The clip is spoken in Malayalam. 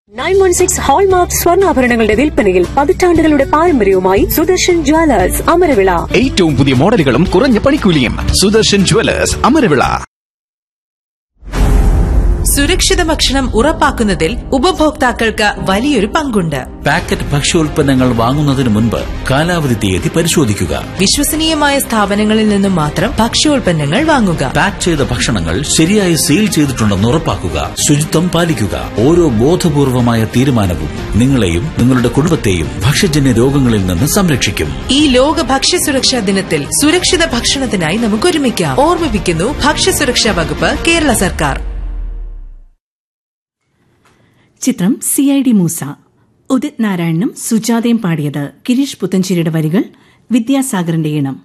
നയൻ വൺ സിക്സ് ഹോൾമാർക്ക് സ്വർണ്ണാഭരണങ്ങളുടെ വിൽപ്പനയിൽ പതിറ്റാണ്ടുകളുടെ പാരമ്പര്യവുമായി സുദർശൻ ജ്വല്ലേഴ്സ് അമരവിള ഏറ്റവും പുതിയ മോഡലുകളും കുറഞ്ഞ പണിക്കൂലിയും സുദർശൻ ജുവലേഴ്സ് അമരവിള സുരക്ഷിത ഭക്ഷണം ഉറപ്പാക്കുന്നതിൽ ഉപഭോക്താക്കൾക്ക് വലിയൊരു പങ്കുണ്ട് പാക്കറ്റ് ഭക്ഷ്യോൽപ്പന്നങ്ങൾ വാങ്ങുന്നതിന് മുൻപ് കാലാവധി തീയതി പരിശോധിക്കുക വിശ്വസനീയമായ സ്ഥാപനങ്ങളിൽ നിന്നും മാത്രം ഭക്ഷ്യോൽപ്പന്നങ്ങൾ വാങ്ങുക പാക്ക് ചെയ്ത ഭക്ഷണങ്ങൾ ശരിയായി സീൽ ചെയ്തിട്ടുണ്ടെന്ന് ഉറപ്പാക്കുക ശുചിത്വം പാലിക്കുക ഓരോ ബോധപൂർവമായ തീരുമാനവും നിങ്ങളെയും നിങ്ങളുടെ കുടുംബത്തെയും ഭക്ഷ്യജന്യ രോഗങ്ങളിൽ നിന്ന് സംരക്ഷിക്കും ഈ ലോക ഭക്ഷ്യസുരക്ഷാ ദിനത്തിൽ സുരക്ഷിത ഭക്ഷണത്തിനായി നമുക്ക് ഒരുമിക്കാം ഓർമ്മിപ്പിക്കുന്നു ഭക്ഷ്യസുരക്ഷാ വകുപ്പ് കേരള സർക്കാർ ചിത്രം C I D Moosa Udit നാരായണനും സുജാതയും പാടിയത് ഗിരീഷ് പുത്തഞ്ചേരിയുടെ വരികൾ വിദ്യാസാഗറിന്റെ ഈണം